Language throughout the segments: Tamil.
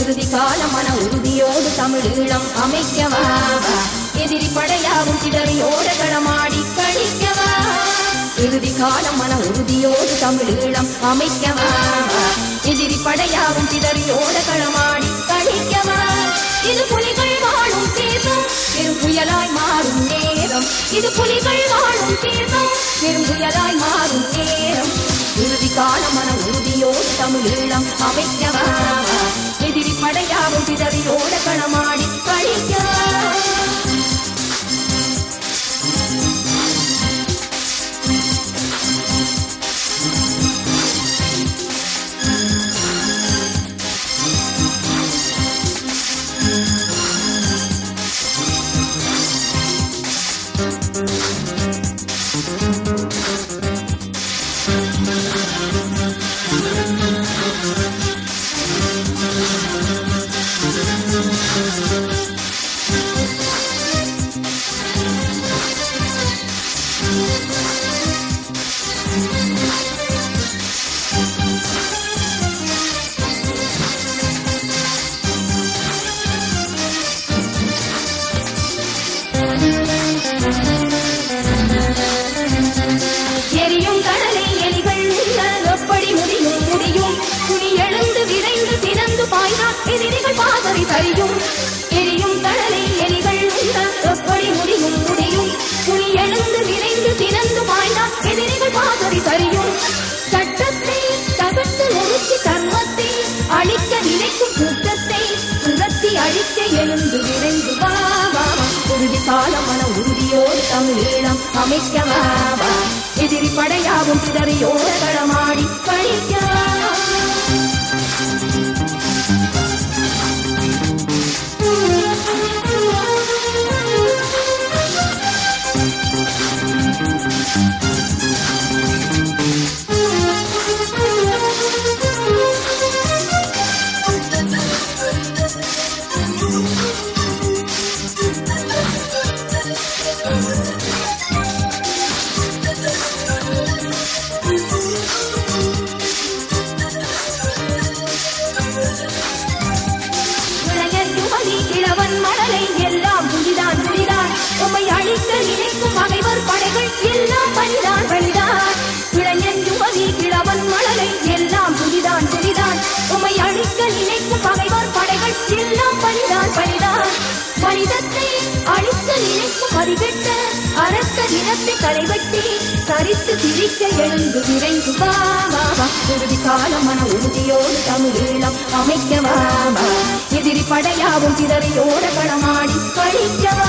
இறுதி கால மன உறுதியோடு தமிழீழம் அமைக்கவா எதிரி படையாவும் சிதறியோட களமாடி கழிக்கவா இறுதி கால மன உறுதியோடு தமிழீழம் அமைக்கவா எதிரி படையாவும் சிதறியோட களமாடி கழிக்கவா இது புலிகள் வாழும் தேசம் பெரும் புயலாய் மாறும் நேரம் இது புலிகள் வாழும் தேசம் பெரும் புயலாய் மாறும் நேரம் இறுதி கால மன உறுதியோடு தமிழீழம் அமைக்கவா எதிரி படையாவும் சிதறியோட களமாடி கழிக்கவா எரியும் கடலை எலிகள் உண்ண எப்படி முடியும் முடியும் துணி எழுந்து விரைந்து சிறந்து பாய்ந்தால் எதிரிகள் பாதறி சரியும் எரியும் கடலை எலிகள் உண்ண எப்படி முடியும் முடியும் துணி எழுந்து விரைந்து சிறந்து பாய்ந்தால் எதிரிகள் பாதறி சரியும் சட்டத்தை தகர்த்து ஒழுக்கி தர்மத்தை அழிக்க நினைக்கும் கூட்டத்தை துரத்தி அழிக்க எழுந்து விரைந்து வா வா வா. உறுதி கால மன உறுதியோடு தமிழீழம் அமைக்கவா வா. எதிரி படையாவும் சிதறியோட களமாடி கழிக்கவா இளைஞர் யுவதி கிழவன் மடலை எல்லாம் துடிதான் துடிதான் உம்மை அழிக்க நினைக்கும் பகைவர் படைகள் எல்லாம் பலிதான் பலிதான் இளைஞன் யுவதி கிழவன் மடலை எல்லாம் துடிதான் துடிதான் உம்மை அழிக்க நினைக்கும் பகைவர் படைகள் எல்லாம் பலிதான் பலிதான் மனிதத்தை அழிக்க நினைக்கும் மதிவெட்ட அரக்க தினத்தை களைவெட்டி சரித்து சிரிக்க எழுந்து விரைந்து வா வா வா உறுதி காலம் மன உறுதியோடு தமிழீழம் அமைக்கவா வா எதிரி படையாவும் சிதறியோட களமாடி கழிக்கவா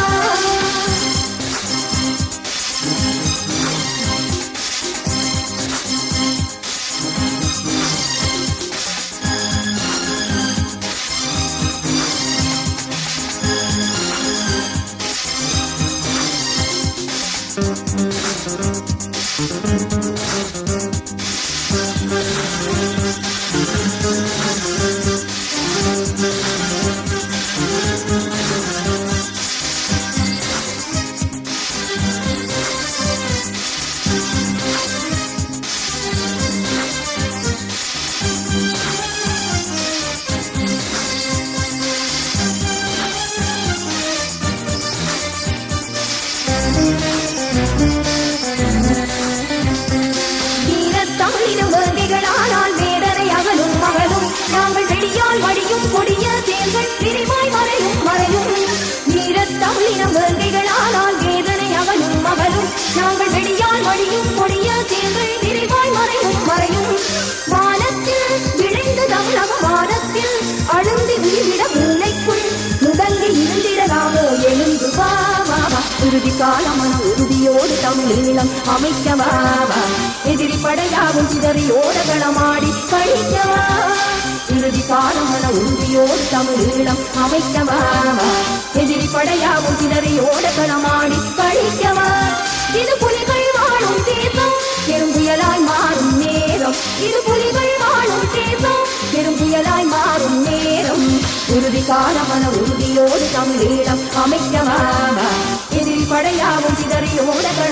வீரத் தமிழினம் வேங்கைகளானால் வேதனை அகலும் மகளும் நாங்கள் வெடியால் வடியும் கொடிய செயல்கள் விரிவாய் மறையும் மறையும் வீரத் தமிழினம் வேங்கைகளானால் வேதனை அகலும் மகளும் நாங்கள் வெடியால் வடியும் கொடிய செயல்கள் விரிவாய் மறையும் மறையும் வானத்தில் விளைந்த தமிழக வானத்தில் அழுந்தி உயிரிட மூளைக்குள் முடங்கி இருந்திடலாமோ எழுந்து வா வா வா உறுதி காலமன உறுதியோடு தமிழீழம் அமைக்கவா வா எதிரி படையாவும் சிதறியோட களமாடி கழிக்கவா இறுதி காலமன உறுதியோடு தமிழீழம் அமைக்கவா வா எதிரி படையாவும் சிதறியோட களமாடி கழிக்கவா இது புலிகள் வாழும் தேசம் பெரும் புயலாய் மாறும் நேரம் இது புலிகள் வாழும் தேசம் பெரும் புயலாய் மாறும் நேரம் உறுதி காலமன உறுதியோடு தமிழீழம் அமைக்கவா எதிரி படையாவும் சிதறியோட